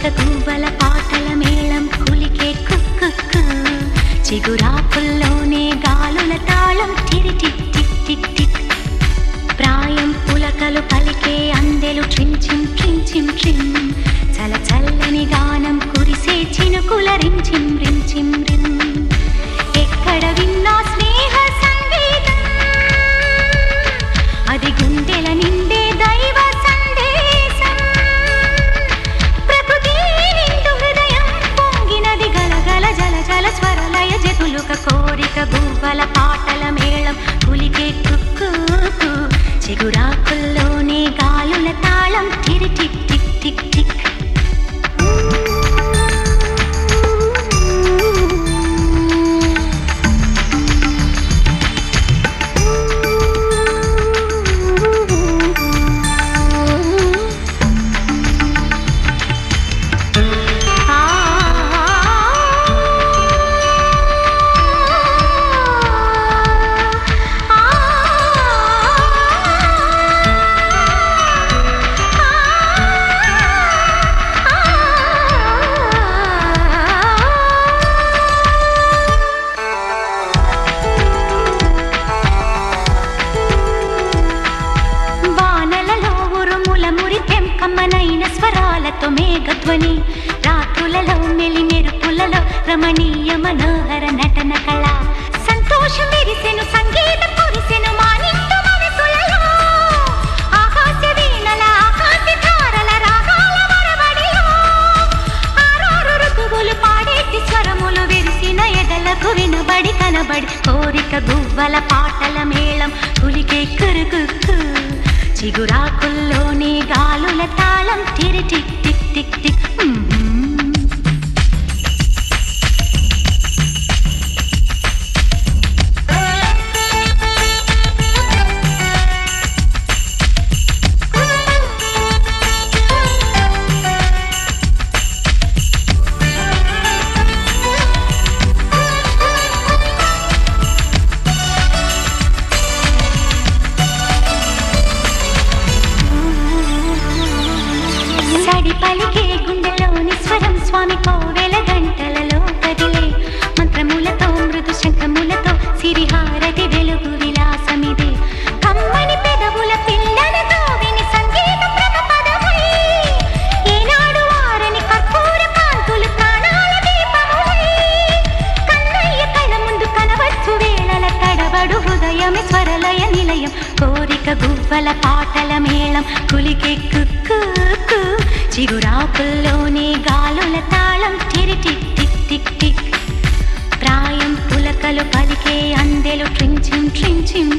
గువ్వల పాటల మేళం కులికే కుక్కు చిగురాకుల్లోనే గాలుల తాళం తిరి టిక్ టిక్ టిక్ టిక్ ప్రాయం పులకలు పలికే అందెలు ట్రిమ్ చిమ్ ట్రిమ్ చిమ్ ట్రిమ్ చల చల్లని గానం కురిసే చినుకుల రిమ్ చిమ్ రిమ్ చిమ్ రిమ్ ఎక్కడ విన్నా స్నేహ సంగీతం అది గుండెల నిండే దైవ సందేశం ప్రకృతి నిండు హృదయం పొంగినది గలగల జల జల స్వరలయ జతులుక కోరిక గువ్వల పాటల మేళం పులికే కుక్కు చిగురాకుల్లోనే గాలుల తాళం తిరి టిక్ టిక్ టిక్ టిక్ వానలలో ఉరుముల మురికెం కమ్మనైన స్వరాలతో మేఘధ్వని రాత్రులలో మెలి మెరుపులలో రమణీయ మనోహర నటన కళ సంతోషం విరిసెను సంగీతం కురిసెను మానింటు మనసులలో ఆకాశ వీణల ఆకాశ ధారల రాగాల వరవడిలో ఆరారు ఋతువులు పాడేటి స్వరములు విరిసిన ఎదలకు వినబడి కనబడి కోరిక గువ్వల పాటల మేళం పులికే కురుకుక్కు చిగురాకుల్లోనే గాలుల తాళం తిరి టిక్ టిక్ టిక్ టిక్ మ్మ్. సడి పలికే గుండెలోని స్వరం స్వామి కోవెల గంటలలో కదిలే మంత్రములతో మృదు శంఖములతో సిరిహారతి వెలుగు విలాసమిదే కమ్మని పెదవుల పిల్లలతో విని సంగీత ప్రతపదమై ఏనాడు వారని కర్పూర కాంతులు ప్రాణాల దీపములై కన్నయ్య కళ ముందు కనవచ్చు వేళల తడబడు హృదయమే స్వరలయ నిలయం కోరిక గువ్వల పాటల మేళం కులికే కుక్కు చిగురాకుల్లోనే గాలుల తాళం తిరి టిక్ టిక్ టిక్ టిక్ ప్రాయం పులకలు పలికే అందెలు ట్రిమ్ చిమ్ ట్రిమ్ చిమ్